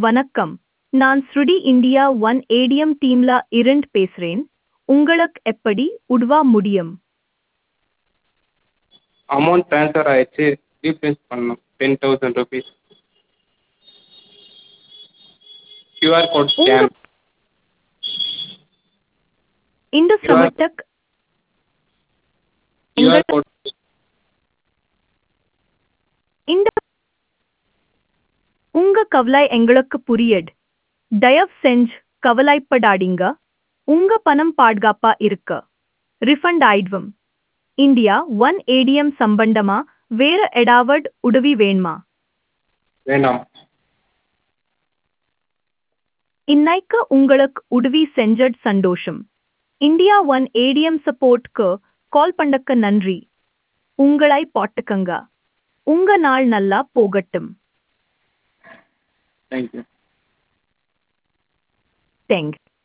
வணக்கம் நான் ஸ்ருடி இந்தியா ஒன் ஏடிஎம் டீம்ல இருந்து பேசுறேன் உங்களுக்கு எப்படி உதவ முடியும் அமௌண்ட் ட்ரான்ஸ்ஃபர் ஆயிடுச்சு ரீப்ளேஸ் பண்ணணும் ten thousand rupees Q R code scan இந்த QR சமயத்துக்கு கியூஆர் கோட் இந்த உங்க கவலை எங்களுக்கு புரியட் தயவு செஞ்சு கவலைப்படாதீங்க உங்க பணம் பாதுகாப்பா இருக்க ரிஃபண்ட் ஆயிடுவோம் இந்தியா ஒன் ஏடிஎம் சம்பந்தமா வேற ஏதாவது உதவி வேணுமா வேணாம் இன்னைக்கு உங்களுக்கு உதவி செஞ்சட் சந்தோஷம் இந்தியா ஒன் ஏடிஎம் சப்போர்ட்க்கு கால் பண்ணக்க நன்றி உங்களை போட்டுக்கங்க உங்க நாள் நல்லா போகட்டும் தேங்க்யூ தேங்க்